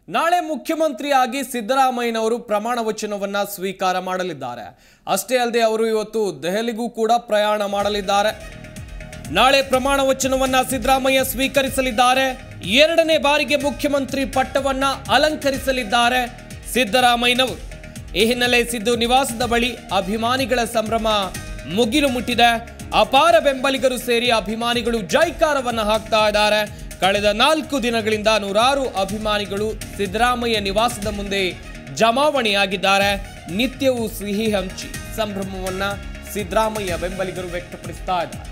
ನಾಳೆ ಮುಖ್ಯಮಂತ್ರಿಯಾಗಿ ಸಿದ್ದರಾಮಯ್ಯನವರು ಪ್ರಮಾಣ ವಚನವನ್ನ ಸ್ವೀಕಾರ ಮಾಡಲಿದ್ದಾರೆ ಅಷ್ಟೇ ಅಲ್ಲದೆ ಅವರು ಇವತ್ತು ದೆಹಲಿಗೂ ಕೂಡ ಪ್ರಯಾಣ ಮಾಡಲಿದ್ದಾರೆ ನಾಳೆ ಪ್ರಮಾಣ ವಚನವನ್ನ ಸಿದ್ದರಾಮಯ್ಯ ಸ್ವೀಕರಿಸಲಿದ್ದಾರೆ ಎರಡನೇ ಬಾರಿಗೆ ಮುಖ್ಯಮಂತ್ರಿ ಪಟ್ಟವನ್ನ ಅಲಂಕರಿಸಲಿದ್ದಾರೆ ಸಿದ್ದರಾಮಯ್ಯನವರು ಈ ಹಿನ್ನೆಲೆ ಸಿದ್ದು ನಿವಾಸದ ಬಳಿ ಅಭಿಮಾನಿಗಳ ಸಂಭ್ರಮ ಮುಗಿಲು ಮುಟ್ಟಿದೆ ಅಪಾರ ಬೆಂಬಲಿಗರು ಸೇರಿ ಅಭಿಮಾನಿಗಳು ಜೈಕಾರವನ್ನ ಹಾಕ್ತಾ ಇದ್ದಾರೆ ಕಳೆದ ನಾಲ್ಕು ದಿನಗಳಿಂದ ನೂರಾರು ಅಭಿಮಾನಿಗಳು ಸಿದ್ದರಾಮಯ್ಯ ನಿವಾಸದ ಮುಂದೆ ಜಮಾವಣೆಯಾಗಿದ್ದಾರೆ ನಿತ್ಯವೂ ಸಿಹಿ ಹಂಚಿ ಸಂಭ್ರಮವನ್ನ ಸಿದ್ದರಾಮಯ್ಯ ಬೆಂಬಲಿಗರು ವ್ಯಕ್ತಪಡಿಸ್ತಾ ಇದ್ದಾರೆ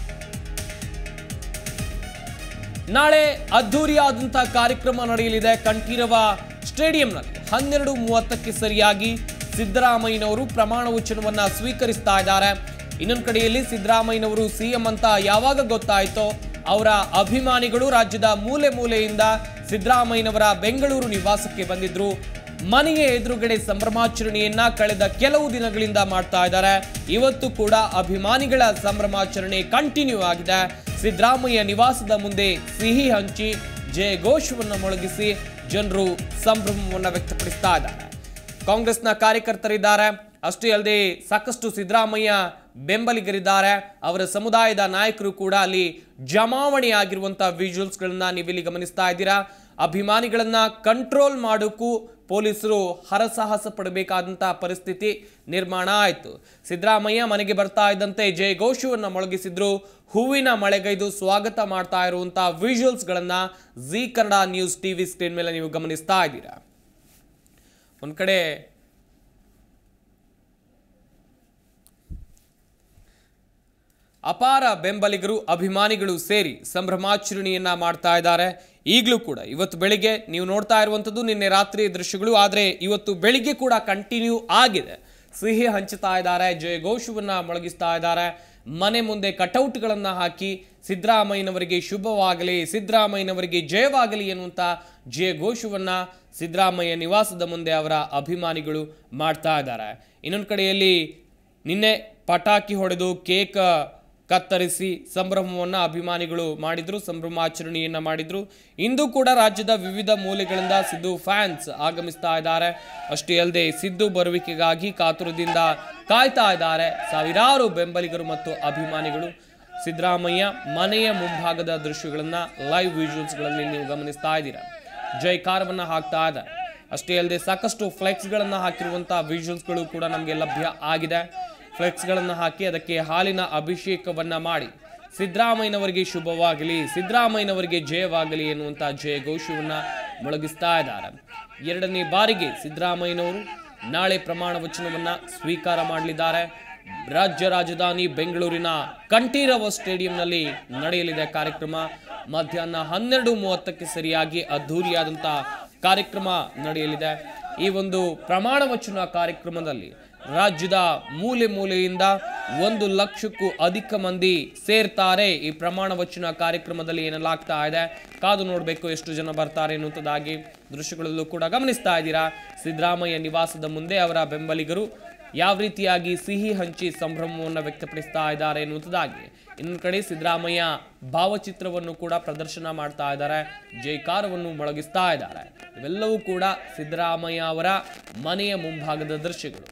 ನಾಳೆ ಅದ್ಧೂರಿಯಾದಂತಹ ಕಾರ್ಯಕ್ರಮ ನಡೆಯಲಿದೆ ಕಂಠೀರವ ಸ್ಟೇಡಿಯಂನಲ್ಲಿ ಹನ್ನೆರಡು ಮೂವತ್ತಕ್ಕೆ ಸರಿಯಾಗಿ ಸಿದ್ದರಾಮಯ್ಯನವರು ಪ್ರಮಾಣ ವಚನವನ್ನ ಸ್ವೀಕರಿಸ್ತಾ ಇದ್ದಾರೆ ಇನ್ನೊಂದು ಕಡೆಯಲ್ಲಿ ಸಿದ್ದರಾಮಯ್ಯನವರು ಸಿಎಂ ಅಂತ ಯಾವಾಗ ಗೊತ್ತಾಯ್ತೋ ಅವರ ಅಭಿಮಾನಿಗಳು ರಾಜ್ಯದ ಮೂಲೆ ಮೂಲೆಯಿಂದ ಸಿದ್ದರಾಮಯ್ಯನವರ ಬೆಂಗಳೂರು ನಿವಾಸಕ್ಕೆ ಬಂದಿದ್ರು ಮನೆಯ ಎದುರುಗಡೆ ಸಂಭ್ರಮಾಚರಣೆಯನ್ನ ಕಳೆದ ಕೆಲವು ದಿನಗಳಿಂದ ಮಾಡ್ತಾ ಇದ್ದಾರೆ ಇವತ್ತು ಕೂಡ ಅಭಿಮಾನಿಗಳ ಸಂಭ್ರಮಾಚರಣೆ ಕಂಟಿನ್ಯೂ ಆಗಿದೆ ಸಿದ್ದರಾಮಯ್ಯ ನಿವಾಸದ ಮುಂದೆ ಸಿಹಿ ಹಂಚಿ ಜಯ ಘೋಷವನ್ನು ಮೊಳಗಿಸಿ ಜನರು ಸಂಭ್ರಮವನ್ನು ವ್ಯಕ್ತಪಡಿಸ್ತಾ ಇದ್ದಾರೆ ಕಾಂಗ್ರೆಸ್ನ ಕಾರ್ಯಕರ್ತರಿದ್ದಾರೆ ಅಷ್ಟೇ ಅಲ್ಲದೆ ಸಾಕಷ್ಟು ಸಿದ್ದರಾಮಯ್ಯ ಬೆಂಬಲಿಗರಿದ್ದಾರೆ ಅವರ ಸಮುದಾಯದ ನಾಯಕರು ಕೂಡ ಅಲ್ಲಿ ಜಮಾವಣೆಯಾಗಿರುವಂತಹ ವಿಜುವಲ್ಸ್ಗಳನ್ನ ನೀವಿಲ್ಲಿ ಗಮನಿಸ್ತಾ ಇದ್ದೀರಾ ಅಭಿಮಾನಿಗಳನ್ನ ಕಂಟ್ರೋಲ್ ಮಾಡೋಕ್ಕೂ ಪೊಲೀಸರು ಹರಸಾಹಸ ಪಡಬೇಕಾದಂತಹ ಪರಿಸ್ಥಿತಿ ನಿರ್ಮಾಣ ಆಯಿತು ಸಿದ್ದರಾಮಯ್ಯ ಮನೆಗೆ ಬರ್ತಾ ಇದ್ದಂತೆ ಜಯ ಘೋಷವನ್ನು ಮೊಳಗಿಸಿದ್ರು ಹೂವಿನ ಮಳೆಗೈದು ಸ್ವಾಗತ ಮಾಡ್ತಾ ಇರುವಂತಹ ವಿಜುವಲ್ಸ್ಗಳನ್ನ Zee Kannada news TV screen ಮೇಲೆ ನೀವು ಗಮನಿಸ್ತಾ ಇದ್ದೀರಾ ಒಂದ್ ಕಡೆ ಅಪಾರ ಬೆಂಬಲಿಗರು ಅಭಿಮಾನಿಗಳು ಸೇರಿ ಸಂಭ್ರಮಾಚರಣೆಯನ್ನ ಮಾಡ್ತಾ ಇದ್ದಾರೆ ಈಗಲೂ ಕೂಡ ಇವತ್ತು ಬೆಳಿಗ್ಗೆ ನೀವು ನೋಡ್ತಾ ಇರುವಂಥದ್ದು ನಿನ್ನೆ ರಾತ್ರಿ ದೃಶ್ಯಗಳು ಆದರೆ ಇವತ್ತು ಬೆಳಿಗ್ಗೆ ಕೂಡ ಕಂಟಿನ್ಯೂ ಆಗಿದೆ ಸಿಹಿ ಹಂಚುತ್ತಾ ಇದ್ದಾರೆ ಜಯ ಘೋಷವನ್ನ ಮೊಳಗಿಸ್ತಾ ಇದ್ದಾರೆ ಮನೆ ಮುಂದೆ ಕಟೌಟ್ಗಳನ್ನ ಹಾಕಿ ಸಿದ್ದರಾಮಯ್ಯನವರಿಗೆ ಶುಭವಾಗಲಿ ಸಿದ್ದರಾಮಯ್ಯನವರಿಗೆ ಜಯವಾಗಲಿ ಎನ್ನುವಂಥ ಜಯ ಘೋಷವನ್ನ ಸಿದ್ದರಾಮಯ್ಯ ನಿವಾಸದ ಮುಂದೆ ಅವರ ಅಭಿಮಾನಿಗಳು ಮಾಡ್ತಾ ಇದ್ದಾರೆ ಇನ್ನೊಂದು ಕಡೆಯಲ್ಲಿ ನಿನ್ನೆ ಪಟಾಕಿ ಹೊಡೆದು ಕೇಕ್ ಕತ್ತರಿಸಿ ಸಂಭ್ರಮವನ್ನು ಅಭಿಮಾನಿಗಳು ಮಾಡಿದ್ರು ಸಂಭ್ರಮಾಚರಣೆಯನ್ನ ಮಾಡಿದ್ರು ಇಂದು ಕೂಡ ರಾಜ್ಯದ ವಿವಿಧ ಮೂಲೆಗಳಿಂದ ಸಿದ್ದು ಫ್ಯಾನ್ಸ್ ಆಗಮಿಸ್ತಾ ಇದ್ದಾರೆ ಅಷ್ಟೇ ಅಲ್ಲದೆ ಸಿದ್ದು ಬರುವಿಕೆಗಾಗಿ ಕಾತುರದಿಂದ ಕಾಯ್ತಾ ಇದ್ದಾರೆ ಸಾವಿರಾರು ಬೆಂಬಲಿಗರು ಮತ್ತು ಅಭಿಮಾನಿಗಳು ಸಿದ್ದರಾಮಯ್ಯ ಮನೆಯ ಮುಂಭಾಗದ ದೃಶ್ಯಗಳನ್ನ ಲೈವ್ ವಿಜುವಲ್ಸ್ಗಳಲ್ಲಿ ನೀವು ಗಮನಿಸ್ತಾ ಇದ್ದೀರಾ ಜೈಕಾರವನ್ನ ಹಾಕ್ತಾ ಇದ್ದಾರೆ ಅಷ್ಟೇ ಅಲ್ಲದೆ ಸಾಕಷ್ಟು ಫ್ಲೆಕ್ಸ್ಗಳನ್ನು ಹಾಕಿರುವಂತಹ ವಿಜುವಲ್ಸ್ಗಳು ಕೂಡ ನಮಗೆ ಲಭ್ಯ ಆಗಿದೆ ಫ್ಲೆಕ್ಸ್ಗಳನ್ನು ಹಾಕಿ ಅದಕ್ಕೆ ಹಾಲಿನ ಅಭಿಷೇಕವನ್ನ ಮಾಡಿ ಸಿದ್ದರಾಮಯ್ಯನವರಿಗೆ ಶುಭವಾಗಲಿ ಸಿದ್ದರಾಮಯ್ಯನವರಿಗೆ ಜಯವಾಗಲಿ ಎನ್ನುವಂಥ ಜಯ ಘೋಷವನ್ನ ಮೊಳಗಿಸ್ತಾ ಇದ್ದಾರೆ ಎರಡನೇ ಬಾರಿಗೆ ಸಿದ್ದರಾಮಯ್ಯನವರು ನಾಳೆ ಪ್ರಮಾಣ ವಚನವನ್ನ ಸ್ವೀಕಾರ ಮಾಡಲಿದ್ದಾರೆ ರಾಜ್ಯ ರಾಜಧಾನಿ ಬೆಂಗಳೂರಿನ ಕಂಠೀರವ ಸ್ಟೇಡಿಯಂನಲ್ಲಿ ನಡೆಯಲಿದೆ ಕಾರ್ಯಕ್ರಮ ಮಧ್ಯಾಹ್ನ ಹನ್ನೆರಡು ಮೂವತ್ತಕ್ಕೆ ಸರಿಯಾಗಿ ಅದ್ಧೂರಿಯಾದಂಥ ಕಾರ್ಯಕ್ರಮ ನಡೆಯಲಿದೆ ಈ ಒಂದು ಪ್ರಮಾಣ ವಚನ ಕಾರ್ಯಕ್ರಮದಲ್ಲಿ ರಾಜ್ಯದ ಮೂಲೆ ಮೂಲೆಯಿಂದ ಒಂದು ಲಕ್ಷಕ್ಕೂ ಅಧಿಕ ಮಂದಿ ಸೇರ್ತಾರೆ ಈ ಪ್ರಮಾಣ ವಚನ ಕಾರ್ಯಕ್ರಮದಲ್ಲಿ ಏನೆಲ್ಲಾಗ್ತಾ ಇದೆ ಕಾದು ನೋಡಬೇಕು ಎಷ್ಟು ಜನ ಬರ್ತಾರೆ ಎನ್ನುವಂಥದ್ದಾಗಿ ದೃಶ್ಯಗಳಲ್ಲೂ ಕೂಡ ಗಮನಿಸ್ತಾ ಇದ್ದೀರಾ ಸಿದ್ದರಾಮಯ್ಯ ನಿವಾಸದ ಮುಂದೆ ಅವರ ಬೆಂಬಲಿಗರು ಯಾವ ರೀತಿಯಾಗಿ ಸಿಹಿ ಹಂಚಿ ಸಂಭ್ರಮವನ್ನು ವ್ಯಕ್ತಪಡಿಸ್ತಾ ಇದ್ದಾರೆ ಎನ್ನುವಂಥದ್ದಾಗಿ ಇನ್ನೊಂದು ಕಡೆ ಸಿದ್ದರಾಮಯ್ಯ ಭಾವಚಿತ್ರವನ್ನು ಕೂಡ ಪ್ರದರ್ಶನ ಮಾಡ್ತಾ ಇದ್ದಾರೆ ಜೈಕಾರವನ್ನು ಮೊಳಗಿಸ್ತಾ ಇದ್ದಾರೆ ಇವೆಲ್ಲವೂ ಕೂಡ ಸಿದ್ದರಾಮಯ್ಯ ಅವರ ಮನೆಯ ಮುಂಭಾಗದ ದೃಶ್ಯಗಳು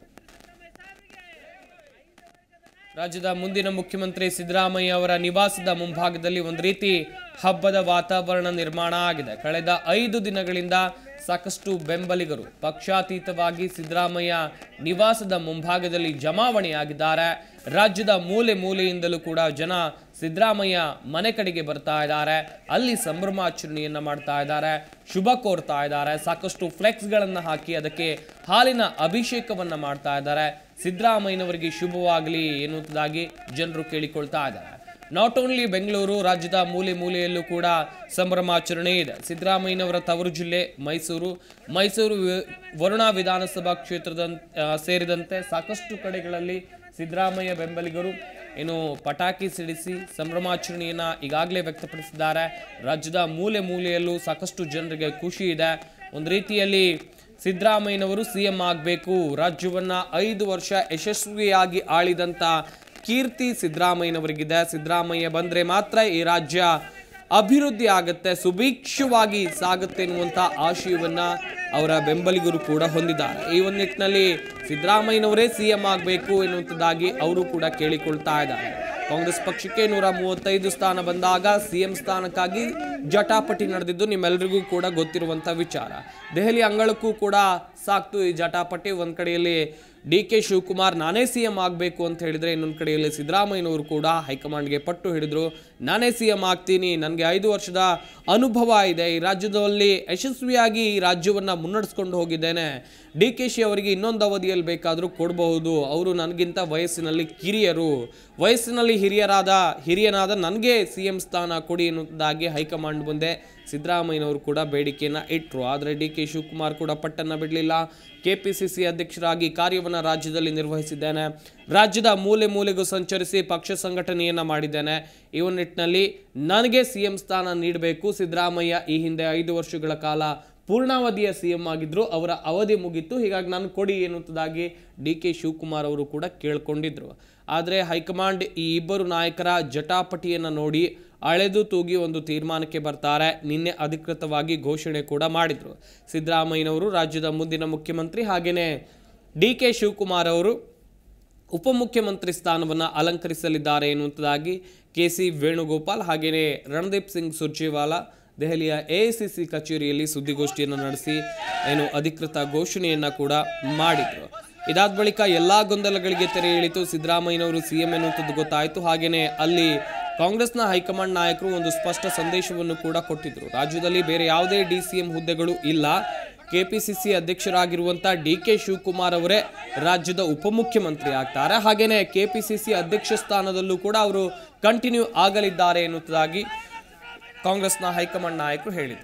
ರಾಜ್ಯದ ಮುಂದಿನ ಮುಖ್ಯಮಂತ್ರಿ ಸಿದ್ದರಾಮಯ್ಯ ಅವರ ನಿವಾಸದ ಮುಂಭಾಗದಲ್ಲಿ ಒಂದು ರೀತಿ ಹಬ್ಬದ ವಾತಾವರಣ ನಿರ್ಮಾಣ ಆಗಿದೆ ಕಳೆದ ಐದು ದಿನಗಳಿಂದ ಸಾಕಷ್ಟು ಬೆಂಬಲಿಗರು ಪಕ್ಷಾತೀತವಾಗಿ ಸಿದ್ದರಾಮಯ್ಯ ನಿವಾಸದ ಮುಂಭಾಗದಲ್ಲಿ ಜಮಾವಣೆಯಾಗಿದ್ದಾರೆ ರಾಜ್ಯದ ಮೂಲೆ ಮೂಲೆಯಿಂದಲೂ ಕೂಡ ಜನ ಸಿದ್ದರಾಮಯ್ಯ ಮನೆ ಕಡೆಗೆ ಬರ್ತಾ ಇದ್ದಾರೆ ಅಲ್ಲಿ ಸಂಭ್ರಮಾಚರಣೆಯನ್ನ ಮಾಡ್ತಾ ಇದ್ದಾರೆ ಶುಭ ಕೋರ್ತಾ ಇದ್ದಾರೆ ಸಾಕಷ್ಟು ಫ್ಲೆಕ್ಸ್ಗಳನ್ನು ಹಾಕಿ ಅದಕ್ಕೆ ಹಾಲಿನ ಅಭಿಷೇಕವನ್ನ ಮಾಡ್ತಾ ಇದ್ದಾರೆ ಸಿದ್ದರಾಮಯ್ಯನವರಿಗೆ ಶುಭವಾಗಲಿ ಎನ್ನುವುದಾಗಿ ಜನರು ಕೇಳಿಕೊಳ್ತಾ ಇದ್ದಾರೆ ನಾಟ್ ಓನ್ಲಿ ಬೆಂಗಳೂರು ರಾಜ್ಯದ ಮೂಲೆ ಮೂಲೆಯಲ್ಲೂ ಕೂಡ ಸಂಭ್ರಮಾಚರಣೆ ಇದೆ ಸಿದ್ದರಾಮಯ್ಯನವರ ತವರು ಜಿಲ್ಲೆ ಮೈಸೂರು ಮೈಸೂರು ವಿ- ವರುಣಾ ವಿಧಾನಸಭಾ ಕ್ಷೇತ್ರದ ಸೇರಿದಂತೆ ಸಾಕಷ್ಟು ಕಡೆಗಳಲ್ಲಿ ಸಿದ್ದರಾಮಯ್ಯ ಬೆಂಬಲಿಗರು ಏನು ಪಟಾಕಿ ಸಿಡಿಸಿ ಸಂಭ್ರಮಾಚರಣೆಯನ್ನ ಈಗಾಗಲೇ ವ್ಯಕ್ತಪಡಿಸಿದ್ದಾರೆ ರಾಜ್ಯದ ಮೂಲೆ ಮೂಲೆಯಲ್ಲೂ ಸಾಕಷ್ಟು ಜನರಿಗೆ ಖುಷಿ ಇದೆ ಒಂದು ರೀತಿಯಲ್ಲಿ ಸಿದ್ದರಾಮಯ್ಯನವರು ಸಿಎಂ ಆಗಬೇಕು ರಾಜ್ಯವನ್ನ ಐದು ವರ್ಷ ಯಶಸ್ವಿಯಾಗಿ ಆಳಿದಂತ ಕೀರ್ತಿ ಸಿದ್ದರಾಮಯ್ಯನವರಿಗಿದೆ ಸಿದ್ದರಾಮಯ್ಯ ಬಂದ್ರೆ ಮಾತ್ರ ಈ ರಾಜ್ಯ ಅಭಿವೃದ್ಧಿ ಆಗುತ್ತೆ ಸುಭಿಕ್ಷವಾಗಿ ಸಾಗುತ್ತೆ ಎನ್ನುವಂಥ ಆಶಯವನ್ನ ಅವರ ಬೆಂಬಲಿಗರು ಕೂಡ ಹೊಂದಿದ್ದಾರೆ ಈ ಒಂದು ನಿಟ್ಟಿನಲ್ಲಿ ಸಿದ್ದರಾಮಯ್ಯನವರೇ ಸಿ ಎಂ ಆಗಬೇಕು ಎನ್ನುವಂಥದ್ದಾಗಿ ಅವರು ಕೂಡ ಕೇಳಿಕೊಳ್ತಾ ಇದ್ದಾರೆ ಕಾಂಗ್ರೆಸ್ ಪಕ್ಷಕ್ಕೆ ನೂರ ಮೂವತ್ತೈದು ಸ್ಥಾನ ಬಂದಾಗ ಸಿಎಂ ಸ್ಥಾನಕ್ಕಾಗಿ ಜಟಾಪಟಿ ನಡೆದಿದ್ದು ನಿಮ್ಮೆಲ್ಲರಿಗೂ ಕೂಡ ಗೊತ್ತಿರುವಂಥ ವಿಚಾರ ದೆಹಲಿ ಅಂಗಳಕ್ಕೂ ಕೂಡ ಸಾಕ್ತು ಈ ಜಟಾಪಟಿ ಒಂದ್ ಕಡೆಯಲ್ಲಿ ಡಿ ಕೆ ಶಿವಕುಮಾರ್ ನಾನೇ ಸಿ ಎಂ ಆಗಬೇಕು ಅಂತ ಹೇಳಿದ್ರೆ ಇನ್ನೊಂದು ಕಡೆಯಲ್ಲಿ ಸಿದ್ದರಾಮಯ್ಯನವರು ಕೂಡ ಹೈಕಮಾಂಡ್ಗೆ ಪಟ್ಟು ಹಿಡಿದ್ರು ನಾನೇ ಸಿ ಎಂ ಆಗ್ತೀನಿ ನನಗೆ ಐದು ವರ್ಷದ ಅನುಭವ ಇದೆ ಈ ರಾಜ್ಯದಲ್ಲಿ ಯಶಸ್ವಿಯಾಗಿ ಈ ರಾಜ್ಯವನ್ನು ಮುನ್ನಡೆಸ್ಕೊಂಡು ಹೋಗಿದ್ದೇನೆ ಡಿ ಕೆ ಶಿ ಅವರಿಗೆ ಇನ್ನೊಂದು ಅವಧಿಯಲ್ಲಿ ಬೇಕಾದರೂ ಕೊಡಬಹುದು ಅವರು ನನಗಿಂತ ವಯಸ್ಸಿನಲ್ಲಿ ಕಿರಿಯರು ವಯಸ್ಸಿನಲ್ಲಿ ಹಿರಿಯರಾದ ಹಿರಿಯನಾದ ನನಗೆ ಸಿ ಎಂ ಸ್ಥಾನ ಕೊಡಿ ಎನ್ನುವುದಾಗಿ ಹೈಕಮಾಂಡ್ ಮುಂದೆ ಸಿದ್ದರಾಮಯ್ಯನವರು ಕೂಡ ಬೇಡಿಕೆಯನ್ನು ಇಟ್ಟರು ಆದರೆ ಡಿ ಕೆ ಶಿವಕುಮಾರ್ ಕೂಡ ಪಟ್ಟನ್ನು ಬಿಡಲಿಲ್ಲ ಕೆ ಪಿ ಸಿ ಸಿ ಅಧ್ಯಕ್ಷರಾಗಿ ಕಾರ್ಯವನ್ನು ರಾಜ್ಯದಲ್ಲಿ ನಿರ್ವಹಿಸಿದ್ದೇನೆ ರಾಜ್ಯದ ಮೂಲೆ ಮೂಲೆಗೂ ಸಂಚರಿಸಿ ಪಕ್ಷ ಸಂಘಟನೆಯನ್ನು ಮಾಡಿದ್ದೇನೆ ಈ ಒಂದು ನಿಟ್ಟಿನಲ್ಲಿ ನನಗೆ ಸಿ ಎಂ ಸ್ಥಾನ ನೀಡಬೇಕು ಸಿದ್ದರಾಮಯ್ಯ ಈ ಹಿಂದೆ ಐದು ವರ್ಷಗಳ ಕಾಲ ಪೂರ್ಣಾವಧಿಯ ಸಿ ಎಂ ಆಗಿದ್ರು ಅವರ ಅವಧಿ ಮುಗಿತು ಹೀಗಾಗಿ ನಾನು ಕೊಡಿ ಎನ್ನುವುದಾಗಿ ಡಿ ಕೆ ಶಿವಕುಮಾರ್ ಅವರು ಕೂಡ ಕೇಳ್ಕೊಂಡಿದ್ರು ಆದರೆ ಹೈಕಮಾಂಡ್ ಈ ಇಬ್ಬರು ನಾಯಕರ ಜಟಾಪಟಿಯನ್ನು ನೋಡಿ ಅಳೆದು ತೂಗಿ ಒಂದು ತೀರ್ಮಾನಕ್ಕೆ ಬರ್ತಾರೆ ನಿನ್ನೆ ಅಧಿಕೃತವಾಗಿ ಘೋಷಣೆ ಕೂಡ ಮಾಡಿದರು ಸಿದ್ದರಾಮಯ್ಯನವರು ರಾಜ್ಯದ ಮುಂದಿನ ಮುಖ್ಯಮಂತ್ರಿ ಹಾಗೆಯೇ ಡಿ ಕೆ ಶಿವಕುಮಾರ್ ಅವರು ಉಪಮುಖ್ಯಮಂತ್ರಿ ಸ್ಥಾನವನ್ನು ಅಲಂಕರಿಸಲಿದ್ದಾರೆ ಎನ್ನುವಂಥದ್ದಾಗಿ ಕೆ ಸಿ ವೇಣುಗೋಪಾಲ್ ಹಾಗೆಯೇ ರಣದೀಪ್ ಸಿಂಗ್ ಸುರ್ಜೇವಾಲಾ ದೆಹಲಿಯ ಎಐಸಿಸಿ ಕಚೇರಿಯಲ್ಲಿ ಸುದ್ದಿಗೋಷ್ಠಿಯನ್ನು ನಡೆಸಿ ಏನು ಅಧಿಕೃತ ಘೋಷಣೆಯನ್ನು ಕೂಡ ಮಾಡಿದರು ಇದಾದ ಬಳಿಕ ಎಲ್ಲ ಗೊಂದಲಗಳಿಗೆ ತೆರೆ ಇಳಿತು ಸಿದ್ದರಾಮಯ್ಯನವರು ಸಿ ಎಂ ಎನ್ನುವಂಥದ್ದು ಗೊತ್ತಾಯಿತು ಹಾಗೆಯೇ ಅಲ್ಲಿ ಕಾಂಗ್ರೆಸ್ನ ಹೈಕಮಾಂಡ್ ನಾಯಕರು ಒಂದು ಸ್ಪಷ್ಟ ಸಂದೇಶವನ್ನು ಕೂಡ ಕೊಟ್ಟಿದ್ದರು ರಾಜ್ಯದಲ್ಲಿ ಬೇರೆ ಯಾವುದೇ ಡಿ ಸಿ ಎಂ ಹುದ್ದೆಗಳು ಇಲ್ಲ ಕೆಪಿಸಿಸಿ ಅಧ್ಯಕ್ಷರಾಗಿರುವಂಥ ಡಿ ಕೆ ಶಿವಕುಮಾರ್ ಅವರೇ ರಾಜ್ಯದ ಉಪಮುಖ್ಯಮಂತ್ರಿ ಆಗ್ತಾರೆ ಹಾಗೇನೆ ಕೆಪಿಸಿಸಿ ಅಧ್ಯಕ್ಷ ಸ್ಥಾನದಲ್ಲೂ ಕೂಡ ಅವರು ಕಂಟಿನ್ಯೂ ಆಗಲಿದ್ದಾರೆ ಎನ್ನುವುದಾಗಿ ಕಾಂಗ್ರೆಸ್ನ ಹೈಕಮಾಂಡ್ ನಾಯಕರು ಹೇಳಿದರು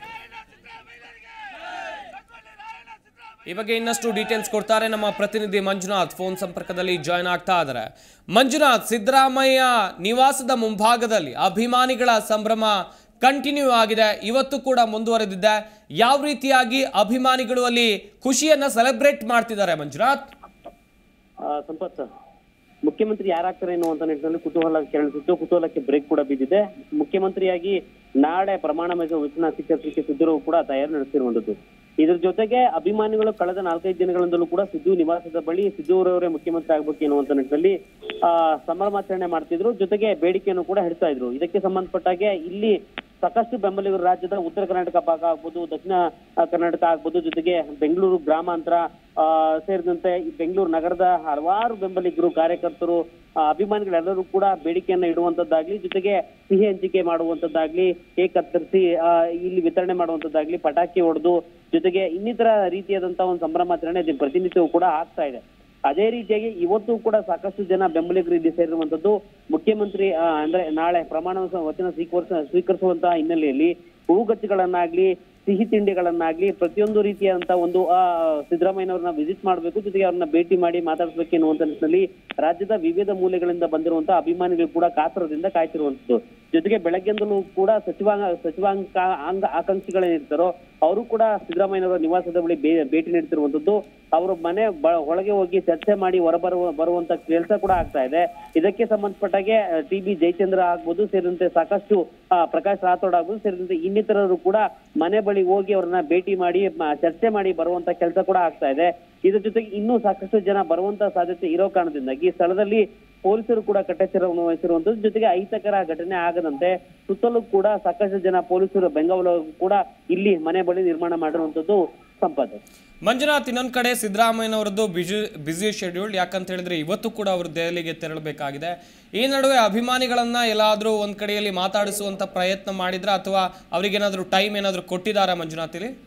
ಈ ಬಗ್ಗೆ ಇನ್ನಷ್ಟು ಡೀಟೇಲ್ಸ್ ಕೊಡ್ತಾರೆ ನಮ್ಮ ಪ್ರತಿನಿಧಿ ಮಂಜುನಾಥ್ ಫೋನ್ ಸಂಪರ್ಕದಲ್ಲಿ ಜಾಯ್ನ್ ಆಗ್ತಾ ಇದ್ದಾರೆ ಮಂಜುನಾಥ್ ಸಿದ್ದರಾಮಯ್ಯ ನಿವಾಸದ ಮುಂಭಾಗದಲ್ಲಿ ಅಭಿಮಾನಿಗಳ ಸಂಭ್ರಮ ಕಂಟಿನ್ಯೂ ಆಗಿದೆ ಇವತ್ತು ಕೂಡ ಮುಂದುವರೆದಿದೆ ಯಾವ ರೀತಿಯಾಗಿ ಅಭಿಮಾನಿಗಳು ಅಲ್ಲಿ ಖುಷಿಯನ್ನ ಸೆಲೆಬ್ರೇಟ್ ಮಾಡ್ತಿದ್ದಾರೆ ಮಂಜುನಾಥ್ ಆ, ಸಂಪತ್ ಮುಖ್ಯಮಂತ್ರಿ ಯಾರಾಗ್ತಾರೆ ಎನ್ನುವಂತ ನಿಟ್ಟಿನಲ್ಲಿ ಕುತೂಹಲ ಕೆರಳಿಸಿದ್ದು ಕುತೂಹಲಕ್ಕೆ ಬ್ರೇಕ್ ಕೂಡ ಬಿದ್ದಿದೆ ಮುಖ್ಯಮಂತ್ರಿಯಾಗಿ ನಾಳೆ ಪ್ರಮಾಣ ವಚನ ಸ್ವೀಕರಿಸಲಿಕ್ಕೆ ಸಿದ್ದರು ಕೂಡ ತಯಾರಿ ನಡೆಸಿರುವಂತದ್ದು ಇದ್ರ ಜೊತೆಗೆ ಅಭಿಮಾನಿಗಳು ಕಳೆದ ನಾಲ್ಕೈದು ದಿನಗಳಿಂದಲೂ ಕೂಡ ಸಿದ್ದು ನಿವಾಸದ ಬಳಿ ಸಿದ್ದು ಅವರವರೇ ಮುಖ್ಯಮಂತ್ರಿ ಆಗ್ಬೇಕು ಎನ್ನುವಂತ ನಿಟ್ಟಿನಲ್ಲಿ ಆ ಸಂಭ್ರಮಾಚರಣೆ ಮಾಡ್ತಿದ್ರು ಜೊತೆಗೆ ಬೇಡಿಕೆಯನ್ನು ಕೂಡ ಹಿಡ್ತಾ ಇದ್ರು ಇದಕ್ಕೆ ಸಂಬಂಧಪಟ್ಟಾಗೆ ಇಲ್ಲಿ ಸಾಕಷ್ಟು ಬೆಂಬಲಿಗರು ರಾಜ್ಯದ ಉತ್ತರ ಕರ್ನಾಟಕ ಭಾಗ ಆಗ್ಬೋದು ದಕ್ಷಿಣ ಆ, ಕರ್ನಾಟಕ ಆಗ್ಬೋದು ಜೊತೆಗೆ ಬೆಂಗಳೂರು ಗ್ರಾಮಾಂತರ ಆ, ಸೇರಿದಂತೆ ಈ ಬೆಂಗಳೂರು ನಗರದ ಹಲವಾರು ಬೆಂಬಲಿಗರು ಕಾರ್ಯಕರ್ತರು ಆ, ಅಭಿಮಾನಿಗಳೆಲ್ಲರೂ ಕೂಡ ಬೇಡಿಕೆಯನ್ನ ಇಡುವಂತದ್ದಾಗ್ಲಿ ಜೊತೆಗೆ ಸಿಹಿ ಹಂಚಿಕೆ ಮಾಡುವಂತದ್ದಾಗ್ಲಿ ಕೇಕ್ ಕತ್ತರಿಸಿ ಆ, ಇಲ್ಲಿ ವಿತರಣೆ ಮಾಡುವಂತದ್ದಾಗ್ಲಿ ಪಟಾಕಿ ಹೊಡೆದು ಜೊತೆಗೆ ಇನ್ನಿತರ ರೀತಿಯಾದಂತಹ ಒಂದು ಸಂಭ್ರಮಾಚರಣೆ ಇದು ಪ್ರತಿನಿತ್ಯವೂ ಕೂಡ ಆಗ್ತಾ ಇದೆ ಅದೇ ರೀತಿಯಾಗಿ ಇವತ್ತು ಕೂಡ ಸಾಕಷ್ಟು ಜನ ಬೆಂಬಲಿಗರು ಇಲ್ಲಿ ಸೇರಿರುವಂತದ್ದು ಮುಖ್ಯಮಂತ್ರಿ ಆ, ಅಂದ್ರೆ ನಾಳೆ ಪ್ರಮಾಣ ವಚನ ಸ್ವೀಕರಿಸ ಸ್ವೀಕರಿಸುವಂತಹ ಹಿನ್ನೆಲೆಯಲ್ಲಿ ಹೂಗಚ್ಚುಗಳನ್ನಾಗ್ಲಿ ಸಿಹಿ ತಿಂಡಿಗಳನ್ನಾಗ್ಲಿ ಪ್ರತಿಯೊಂದು ರೀತಿಯಾದಂತಹ ಒಂದು ಆ ಸಿದ್ದರಾಮಯ್ಯನವ್ರನ್ನ ವಿಸಿಟ್ ಮಾಡಬೇಕು ಜೊತೆಗೆ ಅವ್ರನ್ನ ಭೇಟಿ ಮಾಡಿ ಮಾತಾಡಿಸ್ಬೇಕು ಎನ್ನುವಂತ ನಿಟ್ಟಿನಲ್ಲಿ ರಾಜ್ಯದ ವಿವಿಧ ಮೂಲೆಗಳಿಂದ ಬಂದಿರುವಂತಹ ಅಭಿಮಾನಿಗಳು ಕೂಡ ಕಾತರದಿಂದ ಕಾಯ್ತಿರುವಂತದ್ದು ಜೊತೆಗೆ ಬೆಳಗ್ಗೆಯಿಂದಲೂ ಕೂಡ ಸಚಿವಾಂಗ ಸಚಿವಾಂಗ ಅಂಗ ಆಕಾಂಕ್ಷಿಗಳೇನಿರ್ತಾರೋ ಅವರು ಕೂಡ ಸಿದ್ದರಾಮಯ್ಯನವರ ನಿವಾಸದ ಬಳಿ ಬೇ- ಭೇಟಿ ನೀಡ್ತಿರುವಂತದ್ದು ಅವರು ಮನೆ ಬ- ಒಳಗೆ ಹೋಗಿ ಚರ್ಚೆ ಮಾಡಿ ಹೊರಬರುವ ಬರುವಂತ ಕೆಲಸ ಕೂಡ ಆಗ್ತಾ ಇದೆ ಇದಕ್ಕೆ ಸಂಬಂಧಪಟ್ಟಾಗೆ ಟಿ ಬಿ ಜಯಚಂದ್ರ ಆಗ್ಬೋದು ಸೇರಿದಂತೆ ಸಾಕಷ್ಟು ಆ, ಪ್ರಕಾಶ್ ರಾಥೋಡ್ ಆಗ್ಬೋದು ಸೇರಿದಂತೆ ಇನ್ನಿತರರು ಕೂಡ ಮನೆ ಬಳಿ ಹೋಗಿ ಅವ್ರನ್ನ ಭೇಟಿ ಮಾಡಿ ಮ- ಚರ್ಚೆ ಮಾಡಿ ಬರುವಂತ ಕೆಲಸ ಕೂಡ ಆಗ್ತಾ ಇದೆ ಇದ್ರ ಜೊತೆಗೆ ಇನ್ನೂ ಸಾಕಷ್ಟು ಜನ ಬರುವಂತ ಸಾಧ್ಯತೆ ಇರೋ ಕಾರಣದಿಂದಾಗಿ ಸ್ಥಳದಲ್ಲಿ ಪೊಲೀಸರು ಕೂಡ ಕಟ್ಟೆಚ್ಚರವನ್ನು ವಹಿಸಿರುವಂತದ್ದು ಜೊತೆಗೆ ಅಹಿತಕರ ಘಟನೆ ಆಗದಂತೆ ಸುತ್ತಲೂ ಕೂಡ ಸಾಕಷ್ಟು ಜನ ಪೊಲೀಸರು ಬೆಂಗಾವಲು ಕೂಡ ಇಲ್ಲಿ ಮನೆ ಬಳಿ ನಿರ್ಮಾಣ ಮಾಡಿರುವಂತದ್ದು ಸಂಪತ್ ಮಂಜುನಾಥ್ ಇನ್ನೊಂದ್ ಕಡೆ ಸಿದ್ದರಾಮಯ್ಯನವರದ್ದು ಬಿಜಿ ಬ್ಯುಸಿ ಶೆಡ್ಯೂಲ್ ಯಾಕಂತ ಹೇಳಿದ್ರೆ ಇವತ್ತು ಕೂಡ ಅವರು ದೆಹಲಿಗೆ ತೆರಳಬೇಕಾಗಿದೆ ಈ ನಡುವೆ ಅಭಿಮಾನಿಗಳನ್ನ ಎಲ್ಲಾದ್ರೂ ಒಂದ್ ಕಡೆಯಲ್ಲಿ ಮಾತಾಡಿಸುವಂತ ಪ್ರಯತ್ನ ಮಾಡಿದ್ರ ಅಥವಾ ಅವರಿಗೇನಾದ್ರೂ ಟೈಮ್ ಏನಾದ್ರೂ ಕೊಟ್ಟಿದ್ದಾರಾ ಮಂಜುನಾಥ್ ಇಲ್ಲಿ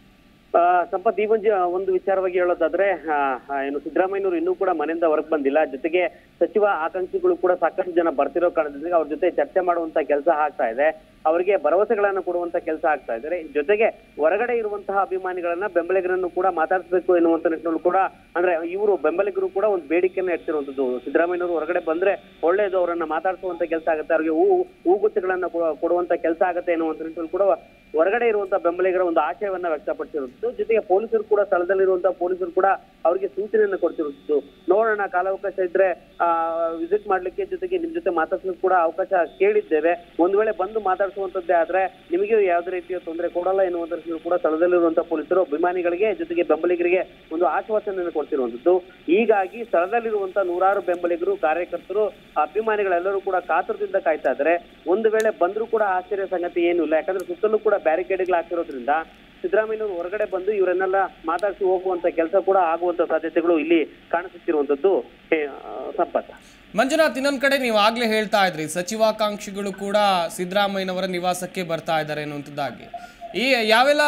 ಆ, ಸಂಪತ್ ಈ ಒಂದು ಒಂದು ವಿಚಾರವಾಗಿ ಹೇಳೋದಾದ್ರೆ ಆ, ಆ, ಏನು ಸಿದ್ದರಾಮಯ್ಯನವರು ಇನ್ನೂ ಕೂಡ ಮನೆಯಿಂದ ಹೊರಗೆ ಬಂದಿಲ್ಲ ಜೊತೆಗೆ ಸಚಿವ ಆಕಾಂಕ್ಷಿಗಳು ಕೂಡ ಸಾಕಷ್ಟು ಜನ ಬರ್ತಿರೋ ಕಾರಣದಿಂದ ಅವ್ರ ಜೊತೆ ಚರ್ಚೆ ಮಾಡುವಂತ ಕೆಲಸ ಆಗ್ತಾ ಇದೆ ಅವರಿಗೆ ಭರವಸೆಗಳನ್ನ ಕೊಡುವಂತ ಕೆಲಸ ಆಗ್ತಾ ಇದ್ದಾರೆ ಜೊತೆಗೆ ಹೊರಗಡೆ ಇರುವಂತಹ ಅಭಿಮಾನಿಗಳನ್ನ ಬೆಂಬಲಿಗರನ್ನು ಕೂಡ ಮಾತಾಡಿಸಬೇಕು ಎನ್ನುವಂತ ನಿಟ್ಟಿನಲ್ಲಿ ಕೂಡ ಅಂದ್ರೆ ಇವರು ಬೆಂಬಲಿಗರು ಕೂಡ ಒಂದು ಬೇಡಿಕೆಯನ್ನ ಇಡ್ತಿರುವಂತದ್ದು ಸಿದ್ದರಾಮಯ್ಯನವರು ಹೊರಗಡೆ ಬಂದ್ರೆ ಒಳ್ಳೇದು ಅವರನ್ನ ಮಾತಾಡಿಸುವಂತ ಕೆಲಸ ಆಗುತ್ತೆ ಅವ್ರಿಗೆ ಹೂ ಹೂಗುಚ್ಚಗಳನ್ನ ಕೊಡ- ಕೊಡುವಂತ ಕೆಲಸ ಆಗುತ್ತೆ ಎನ್ನುವಂತ ನಿಟ್ಟಿನಲ್ಲಿ ಕೂಡ ಹೊರಗಡೆ ಇರುವಂತಹ ಬೆಂಬಲಿಗರ ಒಂದು ಆಶಯವನ್ನ ವ್ಯಕ್ತಪಡಿಸಿರುವುದು ಜೊತೆಗೆ ಪೊಲೀಸರು ಕೂಡ ಸ್ಥಳದಲ್ಲಿರುವಂತಹ ಪೊಲೀಸರು ಕೂಡ ಅವರಿಗೆ ಸೂಚನೆಯನ್ನು ಕೊಡ್ತಿರುವುದು ನೋಡೋಣ ಕಾಲಾವಕಾಶ ಇದ್ರೆ ಆ ವಿಸಿಟ್ ಮಾಡ್ಲಿಕ್ಕೆ ಜೊತೆಗೆ ನಿಮ್ ಜೊತೆ ಮಾತಾಡ್ಸಲಿಕ್ಕೆ ಕೂಡ ಅವಕಾಶ ಕೇಳಿದ್ದೇವೆ ಒಂದ್ ವೇಳೆ ಬಂದು ಮಾತಾಡಿಸುವಂತದ್ದೇ ಆದ್ರೆ ನಿಮಗೆ ಯಾವುದೇ ರೀತಿಯ ತೊಂದರೆ ಕೊಡಲ್ಲ ಎನ್ನುವಂತ ಕೂಡ ಸ್ಥಳದಲ್ಲಿರುವಂತಹ ಪೊಲೀಸರು ಅಭಿಮಾನಿಗಳಿಗೆ ಜೊತೆಗೆ ಬೆಂಬಲಿಗರಿಗೆ ಒಂದು ಆಶ್ವಾಸನೆಯನ್ನು ಕೊಡ್ತಿರುವಂತದ್ದು ಹೀಗಾಗಿ ಸ್ಥಳದಲ್ಲಿರುವಂತಹ ನೂರಾರು ಬೆಂಬಲಿಗರು ಕಾರ್ಯಕರ್ತರು ಅಭಿಮಾನಿಗಳೆಲ್ಲರೂ ಕೂಡ ಕಾತರದಿಂದ ಕಾಯ್ತಾ ಇದ್ದಾರೆ ಒಂದು ವೇಳೆ ಬಂದರೂ ಕೂಡ ಆಶ್ಚರ್ಯ ಸಂಗತಿ ಏನು ಇಲ್ಲ ಯಾಕಂದ್ರೆ ಸುತ್ತಲೂ ಕೂಡ ಬ್ಯಾರಿಕೇಡ್ಗಳು ಹಾಕಿರೋದ್ರಿಂದ ಸಿದ್ದರಾಮಯ್ಯನವರು ಹೊರಗಡೆ ಬಂದು ಇವರನ್ನೆಲ್ಲ ಮಾತಾಡಿಸಿ ಹೋಗುವಂತ ಕೆಲಸ ಕೂಡ ಆಗುವಂತ ಸಾಧ್ಯತೆಗಳು ಇಲ್ಲಿ ಕಾಣಿಸುತ್ತಿರುವಂತದ್ದು ಏ, ಆ, ಸಂಪತ್ ಮಂಜುನಾಥ್ ಇನ್ನೊಂದ್ ಕಡೆ ನೀವು ಆಗ್ಲೇ ಹೇಳ್ತಾ ಇದ್ರಿ ಸಚಿವಾಕಾಂಕ್ಷಿಗಳು ಕೂಡ ಸಿದ್ದರಾಮಯ್ಯನವರ ನಿವಾಸಕ್ಕೆ ಬರ್ತಾ ಇದ್ದಾರೆ ಅನ್ನುವಂಥದ್ದಾಗಿ ಈ ಯಾವೆಲ್ಲ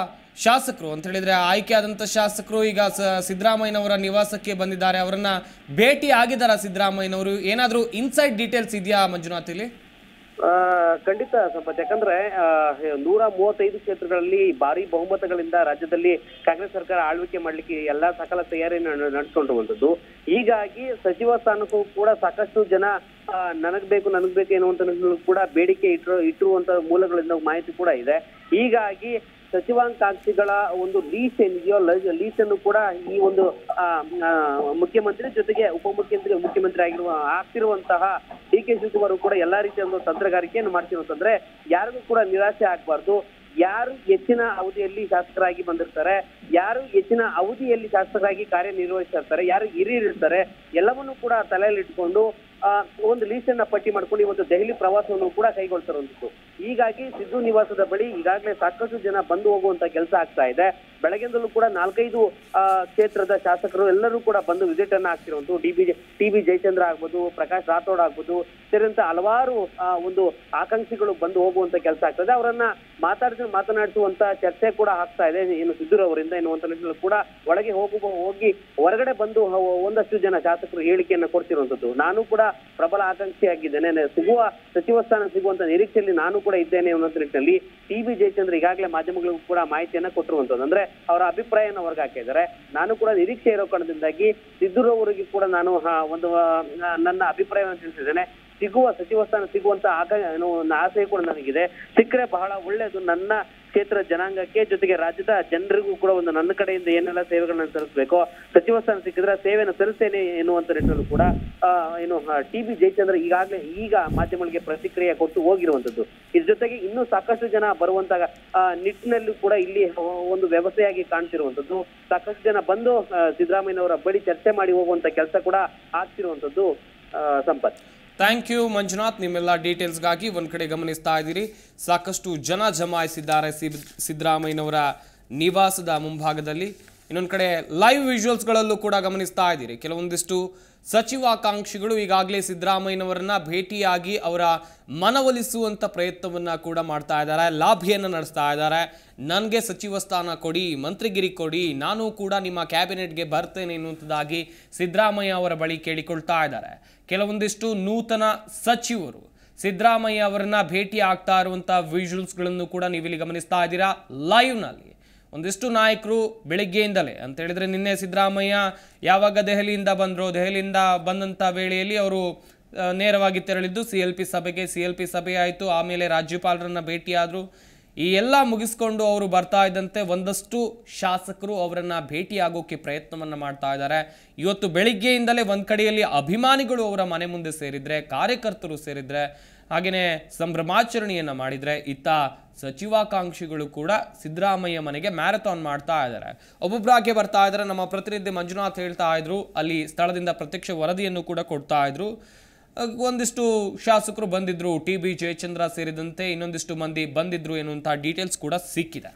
ಶಾಸಕರು ಅಂತ ಹೇಳಿದ್ರೆ ಆಯ್ಕೆ ಆದಂತ ಶಾಸಕರು ಈಗ ಸ- ಸಿದ್ದರಾಮಯ್ಯನವರ ನಿವಾಸಕ್ಕೆ ಬಂದಿದ್ದಾರೆ ಅವರನ್ನ ಭೇಟಿ ಆಗಿದಾರ ಸಿದ್ದರಾಮಯ್ಯನವರು ಏನಾದ್ರೂ ಇನ್ಸೈಡ್ ಡೀಟೇಲ್ಸ್ ಇದೆಯಾ ಮಂಜುನಾಥ್ ಇಲ್ಲಿ ಆ, ಖಂಡಿತ ಸಂಪತ್ ಯಾಕಂದ್ರೆ ಆ, ನೂರ ಮೂವತ್ತೈದು ಕ್ಷೇತ್ರಗಳಲ್ಲಿ ಭಾರಿ ಬಹುಮತಗಳಿಂದ ರಾಜ್ಯದಲ್ಲಿ ಕಾಂಗ್ರೆಸ್ ಸರ್ಕಾರ ಆಳ್ವಿಕೆ ಮಾಡ್ಲಿಕ್ಕೆ ಎಲ್ಲಾ ಸಕಲ ತಯಾರಿಯನ್ನು ನ- ನಡೆಸ್ಕೊಂಡಿರುವಂತದ್ದು ಹೀಗಾಗಿ ಸಚಿವ ಸ್ಥಾನಕ್ಕೂ ಕೂಡ ಸಾಕಷ್ಟು ಜನ ಆ, ನನಗ್ ಬೇಕು ನನಗ್ ಬೇಕು ಎನ್ನುವಂತ ಕೂಡ ಬೇಡಿಕೆ ಇಟ್ಟಿರು ಇಟ್ಟಿರುವಂತ ಮೂಲಗಳಿಂದ ಮಾಹಿತಿ ಕೂಡ ಇದೆ ಹೀಗಾಗಿ ಸಚಿವಾಕಾಂಕ್ಷಿಗಳ ಒಂದು ಲೀಸ್ ಏನಿದೆಯೋ ಲೀಸ್ ಅನ್ನು ಕೂಡ ಈ ಒಂದು ಆ, ಆ, ಮುಖ್ಯಮಂತ್ರಿ ಜೊತೆಗೆ ಉಪಮುಖ್ಯಮಂತ್ರಿ ಮುಖ್ಯಮಂತ್ರಿ ಆಗಿರುವ ಆಗ್ತಿರುವಂತಹ ಡಿ ಕೆ ಶಿವಕುಮಾರ್ ಕೂಡ ಎಲ್ಲಾ ರೀತಿಯ ಒಂದು ತಂತ್ರಗಾರಿಕೆಯನ್ನು ಮಾಡ್ತಿರುವಂತಂದ್ರೆ ಯಾರಿಗೂ ಕೂಡ ನಿರಾಶೆ ಆಗ್ಬಾರ್ದು ಯಾರು ಹೆಚ್ಚಿನ ಅವಧಿಯಲ್ಲಿ ಶಾಸಕರಾಗಿ ಬಂದಿರ್ತಾರೆ ಯಾರು ಹೆಚ್ಚಿನ ಅವಧಿಯಲ್ಲಿ ಶಾಸಕರಾಗಿ ಕಾರ್ಯನಿರ್ವಹಿಸ್ತಾ ಇರ್ತಾರೆ ಯಾರು ಹಿರಿಯರಿರ್ತಾರೆ ಎಲ್ಲವನ್ನೂ ಕೂಡ ತಲೆಯಲ್ಲಿ ಇಟ್ಕೊಂಡು ಆ, ಒಂದು ಲೀಸ್ಟ್ ಅನ್ನ ಪಟ್ಟಿ ಮಾಡ್ಕೊಂಡು ಇವತ್ತು ದೆಹಲಿ ಪ್ರವಾಸವನ್ನು ಕೂಡ ಕೈಗೊಳ್ತಿರುವಂತದ್ದು ಹೀಗಾಗಿ ಸಿದ್ದು ನಿವಾಸದ ಬಳಿ ಈಗಾಗಲೇ ಸಾಕಷ್ಟು ಜನ ಬಂದು ಹೋಗುವಂತ ಕೆಲಸ ಆಗ್ತಾ ಇದೆ ಬೆಳಗ್ಗೆಯಿಂದಲೂ ಕೂಡ ನಾಲ್ಕೈದು ಆ, ಕ್ಷೇತ್ರದ ಶಾಸಕರು ಎಲ್ಲರೂ ಕೂಡ ಬಂದು ವಿಸಿಟ್ ಅನ್ನ ಆಗ್ತಿರುವಂತದ್ದು D B T B Jayachandra ಆಗ್ಬೋದು ಪ್ರಕಾಶ್ ರಾಥೋಡ್ ಆಗ್ಬೋದು ಸೇರಿದಂತ ಹಲವಾರು ಆ, ಒಂದು ಆಕಾಂಕ್ಷಿಗಳು ಬಂದು ಹೋಗುವಂತ ಕೆಲಸ ಆಗ್ತದೆ ಅವರನ್ನ ಮಾತಾಡಿಸಿ ಮಾತನಾಡಿಸುವಂತ ಚರ್ಚೆ ಕೂಡ ಆಗ್ತಾ ಇದೆ ಏನು ಸಿದ್ದೂರವರಿಂದ ಎನ್ನುವಂತ ನಿಟ್ಟಿನಲ್ಲಿ ಕೂಡ ಒಳಗೆ ಹೋಗುವ ಹೋಗಿ ಹೊರಗಡೆ ಬಂದು ಹ- ಒಂದಷ್ಟು ಜನ ಶಾಸಕರು ಹೇಳಿಕೆಯನ್ನ ಕೊಡ್ತಿರುವಂತದ್ದು ನಾನು ಕೂಡ ಪ್ರಬಲ ಆಕಾಂಕ್ಷಿಯಾಗಿದ್ದೇನೆ ನೆ- ಸಿಗುವ ಸಚಿವ ಸ್ಥಾನ ಸಿಗುವಂತ ನಿರೀಕ್ಷೆಯಲ್ಲಿ ನಾನು ಕೂಡ ಇದ್ದೇನೆ ಅನ್ನೋ ನಿಟ್ಟಿನಲ್ಲಿ ಟಿ ಬಿ ಜಯಚಂದ್ರ ಈಗಾಗಲೇ ಮಾಧ್ಯಮಗಳಿಗೂ ಕೂಡ ಮಾಹಿತಿಯನ್ನ ಕೊಟ್ಟಿರುವಂತದ್ದು ಅಂದ್ರೆ ಅವರ ಅಭಿಪ್ರಾಯನ ಹೊರಗೆ ಹಾಕಿದ್ದಾರೆ ನಾನು ಕೂಡ ನಿರೀಕ್ಷೆ ಇರೋ ಕಾರಣದಿಂದಾಗಿ ಸಿದ್ದೂರವರಿಗೆ ಕೂಡ ನಾನು ಆ, ಒಂದು ಆ, ನನ್ನ ಅಭಿಪ್ರಾಯವನ್ನು ತಿಳಿಸಿದ್ದೇನೆ ಸಿಗುವ ಸಚಿವ ಸ್ಥಾನ ಸಿಗುವಂತ ಆಗ ಏನು ಒಂದು ಆಸೆ ಕೂಡ ನನಗಿದೆ ಸಿಕ್ಕರೆ ಬಹಳ ಒಳ್ಳೆಯದು ನನ್ನ ಕ್ಷೇತ್ರ ಜನಾಂಗಕ್ಕೆ ಜೊತೆಗೆ ರಾಜ್ಯದ ಜನರಿಗೂ ಕೂಡ ಒಂದು ನನ್ನ ಕಡೆಯಿಂದ ಏನೆಲ್ಲ ಸೇವೆಗಳನ್ನ ಸಲ್ಲಿಸಬೇಕೋ ಸಚಿವ ಸ್ಥಾನ ಸಿಕ್ಕಿದ್ರೆ ಸೇವೆಯನ್ನು ಸಲ್ಲಿಸ್ತೇನೆ ಎನ್ನುವಂತ ನಿಟ್ಟಿನಲ್ಲೂ ಕೂಡ ಆ, ಏನು ಟಿ ಬಿ ಜಯಚಂದ್ರ ಈಗಾಗಲೇ ಈಗ ಮಾಧ್ಯಮಗಳಿಗೆ ಪ್ರತಿಕ್ರಿಯೆ ಕೊಟ್ಟು ಹೋಗಿರುವಂತದ್ದು ಇದ್ರ ಜೊತೆಗೆ ಇನ್ನೂ ಸಾಕಷ್ಟು ಜನ ಬರುವಂತ ಆ, ನಿಟ್ಟಿನಲ್ಲೂ ಕೂಡ ಇಲ್ಲಿ ಒಂದು ವ್ಯವಸ್ಥೆಯಾಗಿ ಕಾಣ್ತಿರುವಂತದ್ದು ಸಾಕಷ್ಟು ಜನ ಬಂದು ಆ, ಸಿದ್ದರಾಮಯ್ಯನವರ ಬಳಿ ಚರ್ಚೆ ಮಾಡಿ ಹೋಗುವಂತ ಕೆಲಸ ಕೂಡ ಆಗ್ತಿರುವಂತದ್ದು ಆ, ಸಂಪತ್ ಥ್ಯಾಂಕ್ ಯು ಮಂಜುನಾಥ್ ನಿಮ್ಮೆಲ್ಲ ಡೀಟೇಲ್ಸ್ಗಾಗಿ ಒಂದ್ ಕಡೆ ಗಮನಿಸ್ತಾ ಇದ್ದೀರಿ ಸಾಕಷ್ಟು ಜನ ಜಮಾಯಿಸಿದ್ದಾರೆ ಸಿದ್- ಸಿದ್ದರಾಮಯ್ಯನವರ ನಿವಾಸದ ಮುಂಭಾಗದಲ್ಲಿ ಇನ್ನೊಂದು ಕಡೆ ಲೈವ್ ವಿಜುವಲ್ಸ್ಗಳಲ್ಲೂ ಕೂಡ ಗಮನಿಸ್ತಾ ಇದ್ದೀರಿ ಕೆಲವೊಂದಿಷ್ಟು ಸಚಿವಾಕಾಂಕ್ಷಿಗಳು ಈಗಾಗಲೇ ಸಿದ್ದರಾಮಯ್ಯನವರನ್ನ ಭೇಟಿಯಾಗಿ ಅವರ ಮನವೊಲಿಸುವಂತ ಪ್ರಯತ್ನವನ್ನ ಕೂಡ ಮಾಡ್ತಾ ಇದ್ದಾರೆ ಲಾಭಿಯನ್ನು ನಡೆಸ್ತಾ ಇದ್ದಾರೆ ನನಗೆ ಸಚಿವ ಸ್ಥಾನ ಕೊಡಿ ಮಂತ್ರಿಗಿರಿ ಕೊಡಿ ನಾನು ಕೂಡ ನಿಮ್ಮ ಕ್ಯಾಬಿನೆಟ್ಗೆ ಬರ್ತೇನೆ ಎನ್ನುವಂಥದ್ದಾಗಿ ಸಿದ್ದರಾಮಯ್ಯ ಅವರ ಬಳಿ ಕೇಳಿಕೊಳ್ತಾ ಇದ್ದಾರೆ ಕೆಲವೊಂದಿಷ್ಟು ನೂತನ ಸಚಿವರು ಸಿದ್ದರಾಮಯ್ಯ ಅವರನ್ನ ಭೇಟಿ ಆಗ್ತಾ ಇರುವಂಥ ವಿಜುವಲ್ಸ್ಗಳನ್ನು ಕೂಡ ನೀವಿಲ್ಲಿ ಗಮನಿಸ್ತಾ ಇದ್ದೀರಾ ಲೈವ್ನಲ್ಲಿ ಒಂದಿಷ್ಟು ನಾಯಕರು ಬೆಳಿಗ್ಗೆಯಿಂದಲೇ ಅಂತ ಹೇಳಿದ್ರೆ ನಿನ್ನೆ ಸಿದ್ದರಾಮಯ್ಯ ಯಾವಾಗ ದೆಹಲಿಯಿಂದ ಬಂದ್ರು ದೆಹಲಿಯಿಂದ ಬಂದಂಥ ವೇಳೆಯಲ್ಲಿ ಅವರು ಆ, ನೇರವಾಗಿ ತೆರಳಿದ್ದು ಸಿ ಎಲ್ ಪಿ ಸಭೆಗೆ ಸಿ ಎಲ್ ಪಿ ಸಭೆ ಆಯಿತು ಆಮೇಲೆ ರಾಜ್ಯಪಾಲರನ್ನ ಭೇಟಿಯಾದರು ಈ ಎಲ್ಲ ಮುಗಿಸ್ಕೊಂಡು ಅವರು ಬರ್ತಾ ಇದ್ದಂತೆ ಒಂದಷ್ಟು ಶಾಸಕರು ಅವರನ್ನ ಭೇಟಿಯಾಗೋಕೆ ಪ್ರಯತ್ನವನ್ನ ಮಾಡ್ತಾ ಇದ್ದಾರೆ ಇವತ್ತು ಬೆಳಿಗ್ಗೆಯಿಂದಲೇ ಒಂದ್ ಕಡೆಯಲ್ಲಿ ಅಭಿಮಾನಿಗಳು ಅವರ ಮನೆ ಮುಂದೆ ಸೇರಿದ್ರೆ ಕಾರ್ಯಕರ್ತರು ಸೇರಿದ್ರೆ ಹಾಗೆಯೇ ಸಂಭ್ರಮಾಚರಣೆಯನ್ನ ಮಾಡಿದ್ರೆ ಇತ್ತ ಸಚಿವಾಕಾಂಕ್ಷಿಗಳು ಕೂಡ ಸಿದ್ದರಾಮಯ್ಯ ಮನೆಗೆ ಮ್ಯಾರಥಾನ್ ಮಾಡ್ತಾ ಇದ್ದಾರೆ ಒಬ್ಬೊಬ್ಬರಾಗೆ ಬರ್ತಾ ಇದ್ದಾರೆ ನಮ್ಮ ಪ್ರತಿನಿಧಿ ಮಂಜುನಾಥ್ ಹೇಳ್ತಾ ಇದ್ರು ಅಲ್ಲಿ ಸ್ಥಳದಿಂದ ಪ್ರತ್ಯಕ್ಷ ವರದಿಯನ್ನು ಕೂಡ ಕೊಡ್ತಾ ಇದ್ರು ಅಹ್, ಒಂದಿಷ್ಟು ಶಾಸಕರು ಬಂದಿದ್ರು ಟಿ ಬಿ ಜಯಚಂದ್ರ ಸೇರಿದಂತೆ ಇನ್ನೊಂದಿಷ್ಟು ಮಂದಿ ಬಂದಿದ್ರು ಎನ್ನುವಂತಹ ಡೀಟೇಲ್ಸ್ ಕೂಡ ಸಿಕ್ಕಿದೆ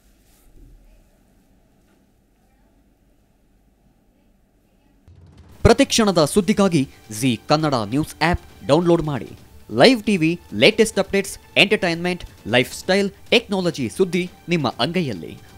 ಪ್ರತಿಕ್ಷಣದ ಸುದ್ದಿಗಾಗಿ Zee Kannada news app download ಮಾಡಿ live TV latest updates entertainment lifestyle technology ಸುದ್ದಿ ನಿಮ್ಮ ಅಂಗೈಯಲ್ಲಿ